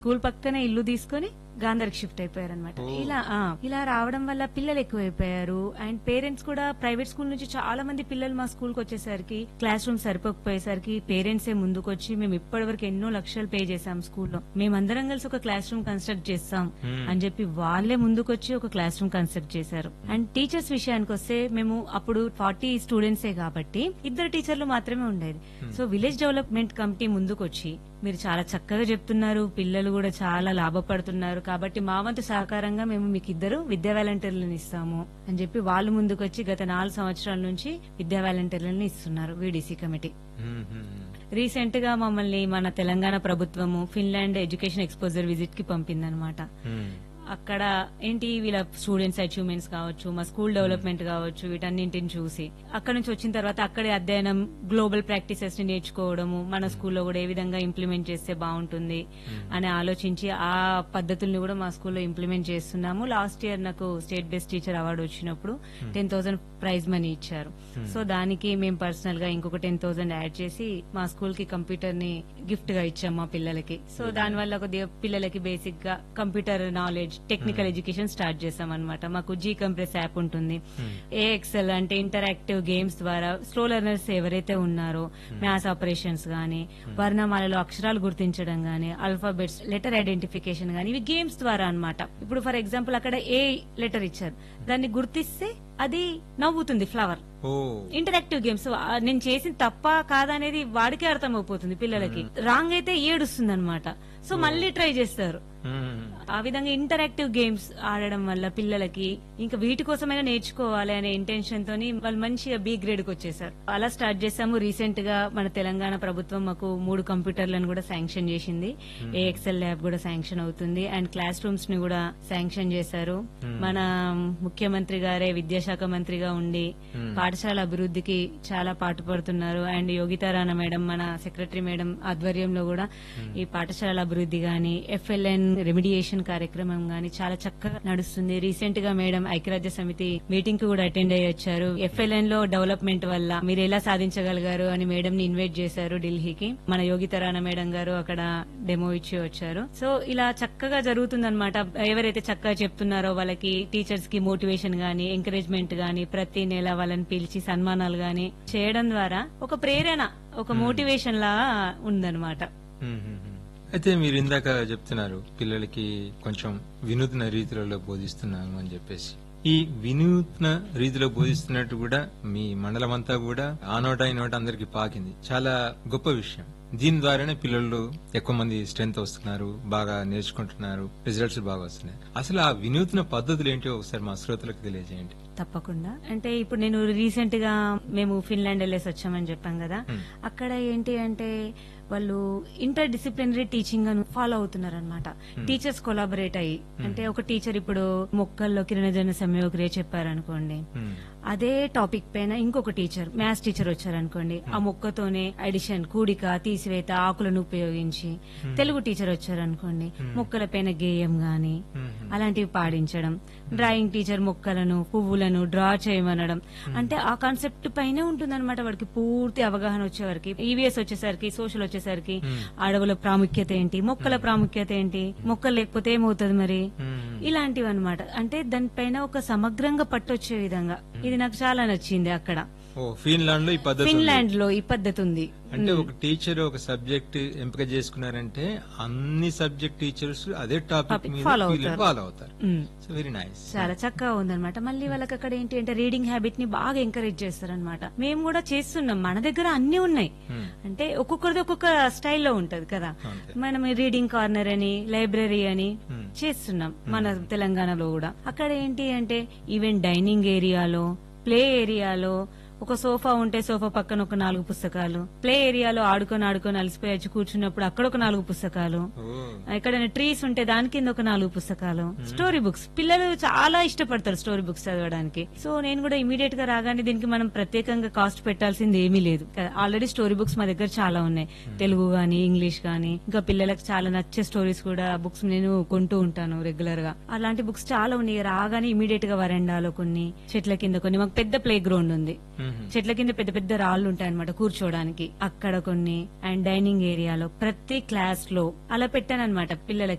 School పక్కనే ఇల్లు తీసుకొని గాంధారికి షిఫ్ట్ అయిపోయారు అనమాట ఓ. ఇలా ఆ, ఇలా రావడం వల్ల పిల్లలు ఎక్కువైపోయారు అండ్ పేరెంట్స్ కూడా ప్రైవేట్ స్కూల్ నుంచి చాలా మంది పిల్లలు మా స్కూల్ కి వచ్చేసరికి క్లాస్ రూమ్ సరిపోకపోయేసరికి పేరెంట్స్ ఏ ముందుకొచ్చి మేము ఇప్పటి వరకు ఎన్నో లక్షలు పే చేసాం స్కూల్లో మేమందరం కలిసి ఒక క్లాస్ రూమ్ కన్స్ట్రక్ట్ చేస్తాం Hmm. అని చెప్పి వాళ్ళే ముందుకొచ్చి ఒక క్లాస్ రూమ్ కన్స్ట్రక్ట్ చేశారు అండ్ టీచర్స్ విషయానికి వస్తే మేము అప్పుడు ఫార్టీ స్టూడెంట్సే కాబట్టి ఇద్దరు టీచర్లు మాత్రమే ఉండేది సో విలేజ్ డెవలప్మెంట్ కమిటీ ముందుకొచ్చి మీరు చాలా చక్కగా చెప్తున్నారు పిల్లలు కూడా చాలా లాభపడుతున్నారు కాబట్టి మా వంతు సహకారంగా మేము మీకు ఇద్దరు విద్యా వాలంటీర్లను ఇస్తాము అని చెప్పి వాళ్ళు ముందుకొచ్చి గత నాలుగు సంవత్సరాల నుంచి విద్యా వాలంటీర్లను ఇస్తున్నారు వీడీసీ కమిటీ మ్మ్, మ్మ్. రీసెంట్ గా మమ్మల్ని మన తెలంగాణ ప్రభుత్వము ఫిన్లాండ్ ఎడ్యుకేషన్ ఎక్స్పోజర్ విజిట్ కి పంపిందనమాట మ్మ్. అక్కడ ఏంటి వీళ్ళ స్టూడెంట్స్ అచీవ్మెంట్స్ కావచ్చు మా స్కూల్ డెవలప్మెంట్ కావచ్చు వీటన్నింటిని చూసి అక్కడ నుంచి వచ్చిన తర్వాత అక్కడే అధ్యయనం గ్లోబల్ ప్రాక్టీసెస్ ని నేర్చుకోవడము మన స్కూల్లో కూడా ఏ విధంగా ఇంప్లిమెంట్ చేస్తే బాగుంటుంది అని ఆలోచించి ఆ పద్ధతుల్ని కూడా మా స్కూల్లో ఇంప్లిమెంట్ చేస్తున్నాము లాస్ట్ ఇయర్ నాకు స్టేట్ బెస్ట్ టీచర్ అవార్డు వచ్చినప్పుడు టెన్ థౌసండ్ ప్రైజ్ మనీ ఇచ్చారు సో దానికి మేము పర్సనల్ గా ఇంకొక టెన్ థౌసండ్ యాడ్ చేసి మా స్కూల్ కి కంప్యూటర్ ని గిఫ్ట్ గా ఇచ్చాం మా పిల్లలకి సో దాని వల్ల కొద్దిగా పిల్లలకి బేసిక్ గా computer knowledge technical education start చేసాం అనమాట మాకు జీ కంప్రెస్ యాప్ ఉంటుంది ఏఎక్సెల్ అంటే ఇంటరాక్టివ్ గేమ్స్ ద్వారా స్లో లెర్నర్స్ ఎవరైతే ఉన్నారో మ్యాథ్స్ ఆపరేషన్స్ గానీ వర్ణమాలలో అక్షరాలు గుర్తించడం గానీ అల్ఫాబెట్స్ లెటర్ ఐడెంటిఫికేషన్ గానీ ఇవి గేమ్స్ ద్వారా అన్నమాట ఇప్పుడు ఫర్ ఎగ్జాంపుల్ అక్కడ ఏ లెటర్ ఇచ్చారు దాన్ని గుర్తిస్తే అది నవ్వుతుంది ఫ్లవర్ ఓ ఇంటరాక్టివ్ గేమ్స్ నేను చేసిన తప్ప కాదా అనేది వాడికే అర్థం అయిపోతుంది పిల్లలకి రాంగ్ అయితే ఏడుస్తుంది అనమాట సో మళ్ళీ ట్రై చేస్తారు మ్మ్. ఆ విధంగా ఇంటరాక్టివ్ గేమ్స్ ఆడడం వల్ల పిల్లలకి ఇంకా వీటి కోసమైనా నేర్చుకోవాలి అనే ఇంటెన్షన్ తోని వాళ్ళు మంచిగా బి గ్రేడ్ కి వచ్చేసారు అలా స్టార్ట్ చేసాము రీసెంట్ గా మన తెలంగాణ ప్రభుత్వం మాకు మూడు కంప్యూటర్లను కూడా శాంక్షన్ చేసింది ఏఎక్సెల్ ల్యాబ్ కూడా శాంక్షన్ అవుతుంది అండ్ క్లాస్ రూమ్స్ ని కూడా శాంక్షన్ చేశారు మన ముఖ్యమంత్రి గారే విద్యాశాఖ మంత్రిగా ఉండి పాఠశాల అభివృద్ధికి చాలా పాటుపడుతున్నారు అండ్ యోగితారాణ మేడం మన సెక్రటరీ మేడం ఆధ్వర్యంలో కూడా ఈ పాఠశాల అభివృద్ధి గాని ఎఫ్ఎల్ఎన్ రెమిడియేషన్ కార్యక్రమం గాని చాలా చక్కగా నడుస్తుంది రీసెంట్ గా మేడం ఐక్యరాజ్య సమితి మీటింగ్ కి కూడా అటెండ్ అయ్యి వచ్చారు ఎఫ్ఎల్ఎన్ లో డెవలప్మెంట్ వల్ల మీరు ఎలా సాధించగలిగారు అని మేడం ని ఇన్వైట్ చేశారు ఢిల్లీకి మన యోగితరాణ మేడం గారు అక్కడ డెమో ఇచ్చి వచ్చారు సో ఇలా చక్కగా జరుగుతుందన్నమాట ఎవరైతే చక్కగా చెప్తున్నారో వాళ్ళకి టీచర్స్ కి మోటివేషన్ గానీ ఎంకరేజ్మెంట్ గానీ ప్రతి నెల వాళ్ళని పిలిచి సన్మానాలు గానీ చేయడం ద్వారా ఒక ప్రేరణ ఒక మోటివేషన్ లా ఉందన్నమాట మ్మ్, మ్మ్, మ్మ్. అయితే మీరు ఇందాక చెప్తున్నారు పిల్లలకి కొంచెం వినూత్న రీతిలో బోధిస్తున్నాను అని చెప్పేసి ఈ వినూత్న రీతిలో బోధిస్తున్నట్టు కూడా మీ మండలం అంతా కూడా ఆ నోట ఈ నోట అందరికి పాకింది చాలా గొప్ప విషయం దీని ద్వారానే పిల్లలు ఎక్కువ మంది స్ట్రెంత్ వస్తున్నారు బాగా నేర్చుకుంటున్నారు రిజల్ట్స్ బాగా వస్తున్నాయి అసలు ఆ వినూత్న పద్ధతులు ఏంటో ఒకసారి మా శ్రోతలకు తెలియజేయండి తప్పకుండా అంటే ఇప్పుడు నేను రీసెంట్ గా మేము ఫిన్లాండ్ వెళ్ళేసి వచ్చామని చెప్పాం కదా అక్కడ ఏంటి అంటే వాళ్ళు ఇంటర్ డిసిప్లినరీ టీచింగ్ అని ఫాలో అవుతున్నారు అనమాట టీచర్స్ కొలాబరేట్ అయ్యి అంటే ఒక టీచర్ ఇప్పుడు మొక్కల్లో కిరణజన సంయోగక్రియ చెప్పారనుకోండి మ్మ్. అదే టాపిక్ పైన ఇంకొక టీచర్ మ్యాథ్స్ టీచర్ వచ్చారనుకోండి ఆ మొక్కతోనే అడిషన్ కూడిక తీసివేత ఆకులను ఉపయోగించి తెలుగు టీచర్ వచ్చారనుకోండి మొక్కల పైన గేయం గాని మ్మ్. అలాంటివి పాడించడం డ్రాయింగ్ టీచర్ మొక్కలను పువ్వులను డ్రా చేయమనడం అంటే ఆ కాన్సెప్ట్ పైనే ఉంటుందన్నమాట వాడికి పూర్తి అవగాహన వచ్చేవరకు ఈవీఎస్ వచ్చేసరికి సోషల్ వచ్చేసరికి అడవుల ప్రాముఖ్యత ఏంటి మొక్కల ప్రాముఖ్యత ఏంటి మొక్కలు లేకపోతే ఏమవుతుంది మరి మ్మ్. ఇలాంటివి అనమాట అంటే దానిపైన ఒక సమగ్రంగా పట్టొచ్చే విధంగా ఇది నాకు చాలా నచ్చింది అక్కడ ఓ ఫిన్లాండ్ లో ఈ పద్ధతి ఉంది. ఫిన్లాండ్ లో ఈ పద్ధతి ఉంది అంటే ఒక టీచర్ ఒక సబ్జెక్ట్ ఎంపిక చేసుకున్నారంటే అన్ని సబ్జెక్ట్ టీచర్స్ అదే టాపిక్ Topic మీద follow వీళ్ళు అవుతారు. ఫాలో అవుతారు ఉమ్. సో వెరీ నైస్ చాలా చక్కగా ఉందన్నమాట మళ్ళీ వాళ్ళకి అక్కడ ఏంటి అంటే రీడింగ్ హ్యాబిట్ ని బాగా ఎంకరేజ్ చేస్తారనమాట మేము కూడా చేస్తున్నాం మన దగ్గర అన్ని ఉన్నాయి అంటే ఒక్కొక్కరిది ఒక్కొక్క స్టైల్లో ఉంటది కదా అంతే. మనం రీడింగ్ కార్నర్ అని లైబ్రరీ అని చేస్తున్నాం మన తెలంగాణలో కూడా అక్కడ ఏంటి అంటే ఈవెన్ డైనింగ్ ఏరియాలో ప్లే ఏరియాలో ఒక సోఫా ఉంటే సోఫా పక్కన ఒక నాలుగు పుస్తకాలు ప్లే ఏరియాలో ఆడుకొని ఆడుకొని అలసిపోయి వచ్చి కూర్చున్నప్పుడు అక్కడ ఒక నాలుగు పుస్తకాలు ఎక్కడైనా ట్రీస్ ఉంటే దాని కింద ఒక నాలుగు పుస్తకాలు స్టోరీ బుక్స్ పిల్లలు చాలా ఇష్టపడతారు స్టోరీ బుక్స్ చదవడానికి సో నేను కూడా ఇమీడియట్ గా రాగానే దీనికి మనం ప్రత్యేకంగా కాస్ట్ పెట్టాల్సింది ఏమీ లేదు ఆల్రెడీ స్టోరీ బుక్స్ మా దగ్గర చాలా ఉన్నాయి తెలుగు గానీ ఇంగ్లీష్ గానీ ఇంకా పిల్లలకు చాలా నచ్చే స్టోరీస్ కూడా బుక్స్ నేను కొంటూ ఉంటాను రెగ్యులర్ గా అలాంటి బుక్స్ చాలా ఉన్నాయి రాగానే ఇమీడియట్ గా వరండాలో కొన్ని చెట్ల కింద కొన్ని మాకు పెద్ద ప్లే గ్రౌండ్ ఉంది మ్మ్. చెట్ల కింద పెద్ద పెద్ద రాళ్ళు ఉంటాయి అనమాట కూర్చోవడానికి అక్కడ కొన్ని అండ్ డైనింగ్ ఏరియాలో ప్రతి క్లాస్ లో అలా పెట్టాను అనమాట పిల్లలకి